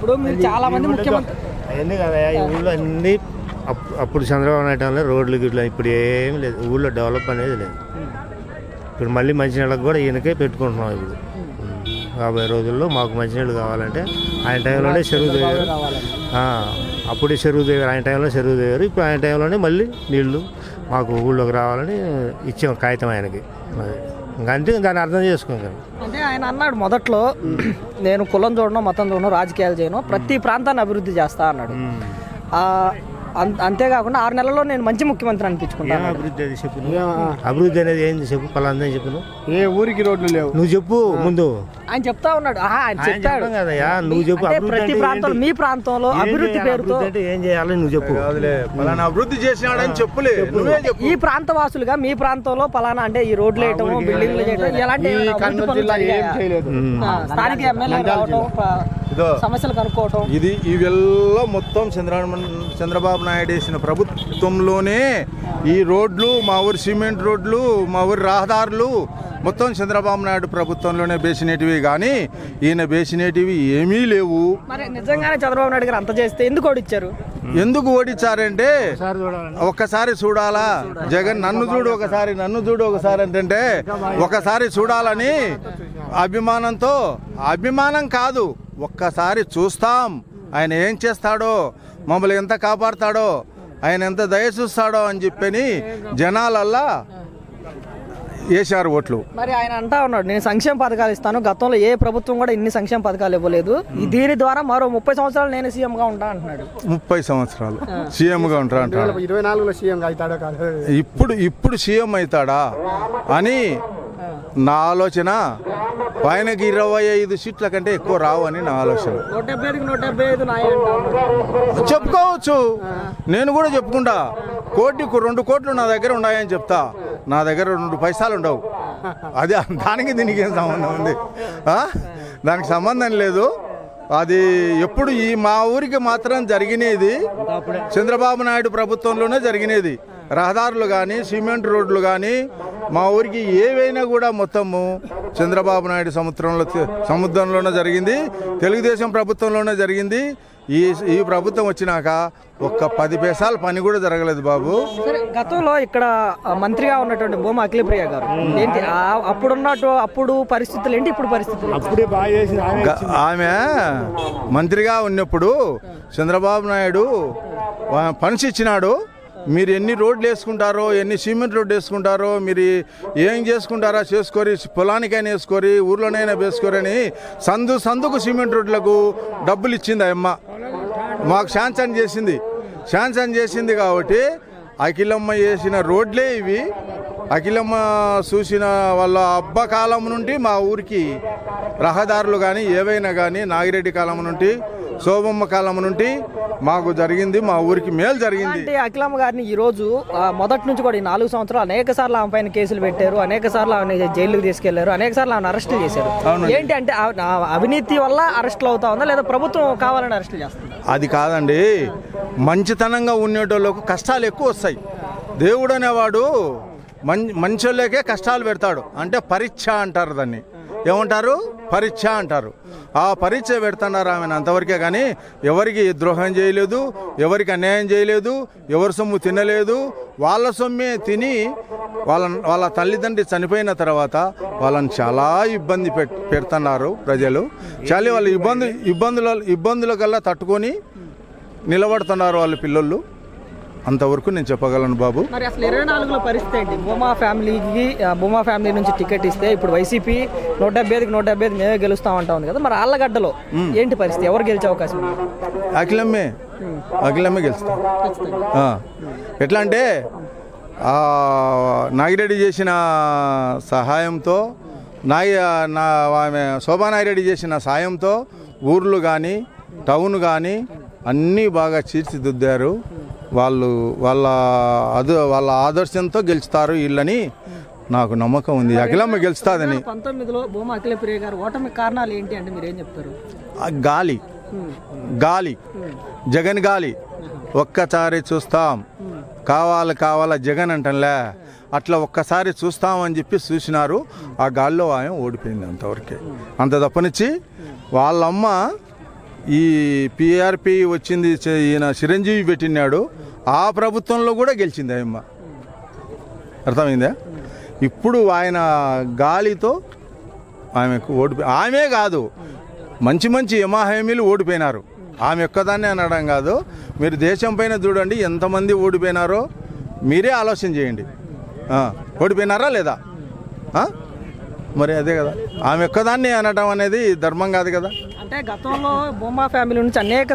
ఇప్పుడు మీరు చాలా మంది ముఖ్యమంత్రి అవన్నీ కదా ఈ ఊళ్ళో అన్ని అప్- అప్పుడు చంద్రబాబు నాయుడు టైంలో రోడ్లు గిట్ల ఇప్పుడు ఏం లేదు ఊళ్ళో డెవలప్ అనేది లేదు ఇప్పుడు మళ్ళీ మంచినీళ్ళకి కూడా ఈయనకే పెట్టుకుంటున్నాం ఇప్పుడు యాభై రోజుల్లో మాకు మంచినీళ్ళు కావాలంటే ఆయన టైంలోనే చెరువు దిగారు ఆ, అప్పుడే చెరువు దిగారు ఆయన టైంలో చెరువు దిగారు ఇప్పుడు ఆయన టైంలోనే మళ్ళీ నీళ్లు మాకు ఊళ్ళోకి రావాలని ఇచ్చాం కాగితం ఆయనకి అది. ఇంకా అంతే దాన్ని అర్థం చేసుకోగలం అంటే ఆయన అన్నాడు మొదట్లో నేను కులం చూడను మతం చూడను రాజకీయాలు చేయను ప్రతి ప్రాంతాన్ని అభివృద్ధి చేస్తా అన్నాడు ఆ, అం- అంతేకాకుండా ఆరు నెలల్లో నేను మంచి ముఖ్యమంత్రి అనిపించుకుంటాను అభివృద్ధి అది చెప్పు నువ్వు. అభివృద్ధి అనేది ఏంది చెప్పు పలాందని చెప్పు నువ్వు ఏ ఊరికి రోడ్లు లేవు నువ్వు చెప్పు ముందు ఆయన చెప్తా ఉన్నాడు ఆహా, ఆయన ఆయన చెప్తాడు చెప్పడం కదయ్యా నువ్వు చెప్పు అంటే అభివృద్ధి ప్రతి అంటే ప్రాంతంలో ఏంటి? మీ ప్రాంతంలో ఏం అభివృద్ధి చేయాలి? పేరుతో అభివృద్ధి అంటే ఏం చేయాలి నువ్వు చెప్పు పలానా అభివృద్ధి చేసినాడని చెప్పులే నువ్వే చెప్పు ఈ ప్రాంత వాసులుగా మీ ప్రాంతంలో పలానా అంటే ఈ రోడ్లు వేయటం బిల్డింగ్లు చేయటం ఎలాంటి ఈ అభివృద్ధి కర్నూలు పనులు జిల్లా ఏం జరిగాయా? చేయలేదు ఆ, స్థానిక ఎమ్మెల్యే రావటం ప- ఇదో సమస్యలు కనుక్కోవటం ఇది ఇవెల్లా మొత్తం చంద్రబాబు చంద్రబాబు నాయుడు వేసిన ప్రభుత్వంలోనే ఈ రోడ్లు మా ఊరి సిమెంట్ రోడ్లు మా ఊరి రహదారులు మొత్తం చంద్రబాబు నాయుడు ప్రభుత్వంలోనే వేసినటివి కానీ ఈయన వేసినటివి ఏమీ లేవు మరి నిజంగానే చంద్రబాబు నాయుడు గారు అంత చేస్తే ఎందుకు ఓడిచ్చారు ఎందుకు ఓడించారంటే ఒక్కసారి చూడాలా జగన్ నన్ను చూడు ఒకసారి నన్ను చూడు ఒకసారి అంటే ఒకసారి చూడాలని అభిమానంతో అభిమానం కాదు ఒక్కసారి చూస్తాం ఆయన ఏం చేస్తాడో మమ్మల్ని ఎంత కాపాడతాడో ఆయన ఎంత దయ చూస్తాడో అని చెప్పని జనాలల్లా వేశారు ఓట్లు మరి ఆయన అంటా ఉన్నాడు నేను సంక్షేమ పథకాలు ఇస్తాను గతంలో ఏ ప్రభుత్వం కూడా ఇన్ని సంక్షేమ పథకాలు ఇవ్వలేదు ఈ దీని ద్వారా మరో ముప్పై సంవత్సరాలు నేను సీఎం గా ఉంటా అంటున్నాడు ముప్పై సంవత్సరాలు సీఎంగా ఉంటారు అంటారు ఇరవై నాలుగులో సీఎం అవుతాడో కాదు ఇప్పుడు ఇప్పుడు సీఎం అవుతాడా అని నా ఆలోచన ఆయనకి ఇరవై ఐదు సీట్ల కంటే ఎక్కువ రావు అని నా ఆలోచన నూట డెబ్బై ఐదుకి నూట డెబ్బై ఐదు నాయ అంటా ఉన్నాడు. చెప్పుకోవచ్చు నేను కూడా చెప్పుకుంటా కోటికి రెండు కోట్లు నా దగ్గర ఉన్నాయని చెప్తా నా దగ్గర రెండు పైసలు ఉండవు అది దానికి దీనికి ఏం సంబంధం ఉంది ఆ? దానికి సంబంధం లేదు అది ఎప్పుడు ఈ మా ఊరికి మాత్రం జరిగినది చంద్రబాబు నాయుడు ప్రభుత్వంలోనే జరిగినది రహదారులు కానీ సిమెంట్ రోడ్లు కానీ మా ఊరికి ఏవైనా కూడా మొత్తము చంద్రబాబు నాయుడు సముద్రంలో సముద్రంలోనే జరిగింది తెలుగుదేశం ప్రభుత్వంలోనే జరిగింది ఈ ఈ ప్రభుత్వం వచ్చినాక ఒక్క పది పైసలు పని కూడా జరగలేదు బాబు సరే గతంలో ఇక్కడ ఆ, మంత్రిగా ఉన్నటువంటి భూమా అఖిలప్రియ గారు ఏంటి ఆ- అప్పుడున్నట్టు అప్పుడు పరిస్థితులు ఏంటి ఇప్పుడు పరిస్థితులు అప్పుడే బాగా చేసింది ఆమె గ- ఆమె మంత్రిగా ఉన్నప్పుడు చంద్రబాబు నాయుడు ఆ, పనిసి ఇచ్చినాడు మీరు ఎన్ని రోడ్లు వేసుకుంటారో ఎన్ని సిమెంట్ రోడ్లు వేసుకుంటారో మీరు ఏం చేసుకుంటారో చేసుకొని పొలానికైనా వేసుకొని ఊర్లోనైనా వేసుకోరని సందు సందుకు సిమెంట్ రోడ్లకు డబ్బులు ఇచ్చింది ఆ అమ్మ మాకు శాంక్షన్ చేసింది శాంక్షన్ చేసింది కాబట్టి అఖిలమ్మ వేసిన రోడ్లే ఇవి అఖిలమ్మ చూసిన వాళ్ళ అబ్బ కాలం నుండి మా ఊరికి రహదారులు కానీ ఏవైనా కానీ నాగిరెడ్డి కాలం నుండి శోభమ్మ కాలం నుండి మాకు జరిగింది మా ఊరికి మేలు జరిగింది అంటే అఖిలమ్మ గారిని ఈ రోజు ఆ, మొదటి నుంచి కూడా ఈ నాలుగు సంవత్సరాలు అనేక సార్లు ఆమె పైన కేసులు పెట్టారు అనేక సార్లు ఆమె జైలుకి తీసుకెళ్లారు అనేక సార్లు ఆమె అరెస్ట్ చేశారు ఏంటి అంటే ఆ- ఆ అవినీతి వల్ల అరెస్టులు అవుతా ఉందా లేదా ప్రభుత్వం కావాలని అరెస్టులు చేస్తుంది అది కాదండి మంచితనంగా ఉండేటోళ్ళకు కష్టాలు ఎక్కువ వస్తాయి దేవుడు అనేవాడు మం మంచోళ్ళకే కష్టాలు పెడతాడు అంటే పరీక్ష అంటారు దాన్ని ఏమంటారు పరీక్ష అంటారు ఆ పరీక్ష పెడుతున్నారు ఆమె అంతవరకే కానీ ఎవరికి ద్రోహం చేయలేదు ఎవరికి అన్యాయం చేయలేదు ఎవరి సొమ్ము తినలేదు వాళ్ళ సొమ్మే తిని వాళ్ళ వాళ్ళ తల్లిదండ్రి చనిపోయిన తర్వాత వాళ్ళని చాలా ఇబ్బంది పెట్ పెడుతున్నారు ప్రజలు చాలా వాళ్ళు ఇబ్బంది ఇబ్బందుల ఇబ్బందుల కల్లా తట్టుకొని నిలబడుతున్నారు వాళ్ళ పిల్లలు అంతవరకు నేను చెప్పగలను బాబు మరి అసలు ఇరవై నాలుగులో పరిస్థితి ఏంటి భూమా ఫ్యామిలీకి ఆ, భూమా ఫ్యామిలీ నుంచి టికెట్ ఇస్తే ఇప్పుడు వైసీపీ నూట డెబ్బై ఐదుకి నూట డెబ్బై ఐదు మేమే గెలుస్తామంటా ఉంది కదా మరి ఆళ్ళగడ్డలో ఏంటి పరిస్థితి ఎవరు గెలిచే అవకాశం ఉంది అఖిలమ్మే అఖిలమ్మే గెలుస్తాం ఆ. ఎట్లా అంటే ఆ, నాగిరెడ్డి చేసిన సహాయంతో నాగి నా ఆమె శోభానాగిరెడ్డి చేసిన సాయంతో ఊర్లు కానీ టౌన్ కానీ అన్నీ బాగా తీర్చిదిద్దారు వాళ్ళు వాళ్ళ అదు వాళ్ళ ఆదర్శంతో గెలుస్తారు వీళ్ళని నాకు నమ్మకం ఉంది అఖిలమ్మ గెలుస్తాదని పంతొమ్మిదిలో భూమా అఖిలప్రియ గారు ఓటమి కారణాలు ఏంటి అంటే మీరు ఏం చెప్తారు ఆ గాలి గాలి జగన్ గాలి ఒక్కసారి చూస్తాం కావాలి కావాలా జగన్ అంటలే అట్లా ఒక్కసారి చూస్తామని చెప్పి చూసినారు ఆ గాల్లో ఆమె ఓడిపోయింది అంతవరకే అంత తప్పనిచ్చి వాళ్ళమ్మ ఈ పిఆర్పి వచ్చింది చ- ఈయన చిరంజీవి పెట్టినాడు ఆ ప్రభుత్వంలో కూడా గెలిచింది ఆయమ్మ అర్థమైందా ఇప్పుడు ఆయన గాలితో ఆమెకు ఓడిపోయి ఆమె కాదు మంచి మంచి యమాహేమీలు ఓడిపోయినారు ఆమె ఒక్కదాన్నే అనడం కాదు మీరు దేశం పైన చూడండి ఎంతమంది ఓడిపోయినారో మీరే ఆలోచన చేయండి ఆ, ఓడిపోయినారా లేదా ఆ? మరి అదే కదా ఆమె ఒక్కదాన్ని అనడం అనేది ధర్మం కాదు కదా అంటే గతంలో బొమ్మ ఫ్యామిలీ నుంచి అనేక